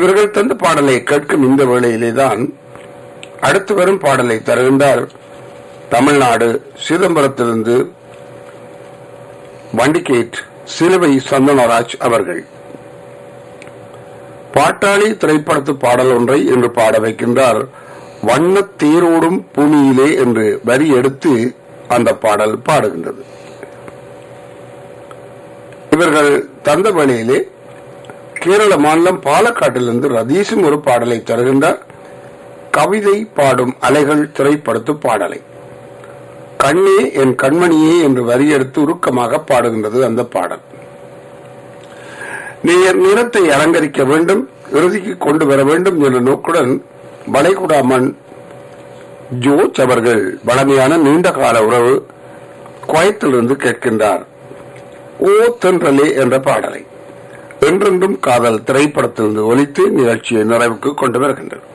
இவர்கள் தந்த பாடலை கேட்கும் இந்த வேளையிலே தான் அடுத்து வரும் பாடலை தருகின்றார் தமிழ்நாடு சிதம்பரத்திலிருந்து வண்டிகேட் சிலுவை சந்தனராஜ் அவர்கள் பாட்டாளி திரைப்படத்து பாடல் ஒன்றை இன்று பாட வைக்கின்றார் வண்ணத் தேரோடும் பூமியிலே என்று வரி எடுத்து அந்த பாடல் பாடுகின்றது இவர்கள் தந்த வேளையிலே கேரள மாநிலம் பாலக்காட்டிலிருந்து ரதீஷும் ஒரு பாடலை தருகின்றார் கவிதை பாடும் அலைகள் திரைப்படத்து பாடலை கண்ணே என் கண்மணியே என்று வரி எடுத்து உருக்கமாக பாடுகின்றது அந்த பாடல் நீர் நிறத்தை அலங்கரிக்க வேண்டும் இறுதிக்கு கொண்டு வர வேண்டும் என்ற நோக்குடன் வளைகுடா மண் ஜோர்ஜ் அவர்கள் வளமையான நீண்ட கால உறவு குவைத்திலிருந்து கேட்கின்றார் ஓ தென்றலே என்ற பாடலை என்றென்றும் காதல் திரைப்படத்திலிருந்து ஒலித்து நிகழ்ச்சியை நிறைவுக்கு கொண்டு வருகின்றது